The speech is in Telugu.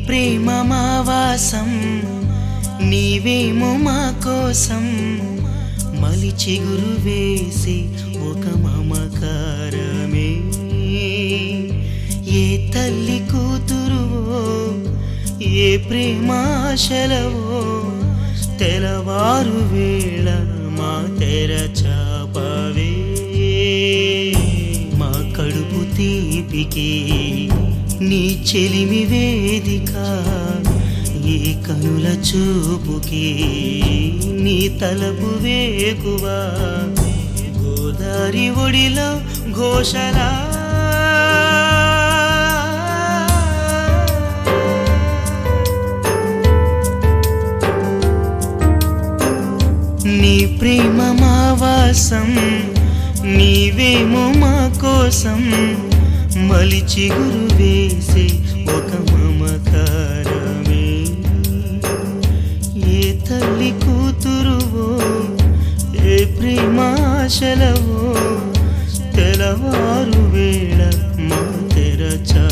ప్రేమ మా వాసం నీవేమో మా కోసం మలి చిగురు వేసి ఒక మమకారమే ఏ తల్లి కూతురువో ఏ ప్రేమాశలవో తెలవారు వేళ మా తెర చాపవే మా కడుపు తీపికి నీ చెలిమి వేదిక ఏ కనుల చూపుకి నీ తలపు వేకువా గోదారి ఒడిలో ఘోషలా నీ ప్రేమ మా వాసం నీవేమో మా కోసం మలి చిగురు వేసి ఒక మమకారమే ఏ తల్లి కూతురువో ఏ ప్రేమాశలవో తెలవారు వేళ మా తెరచా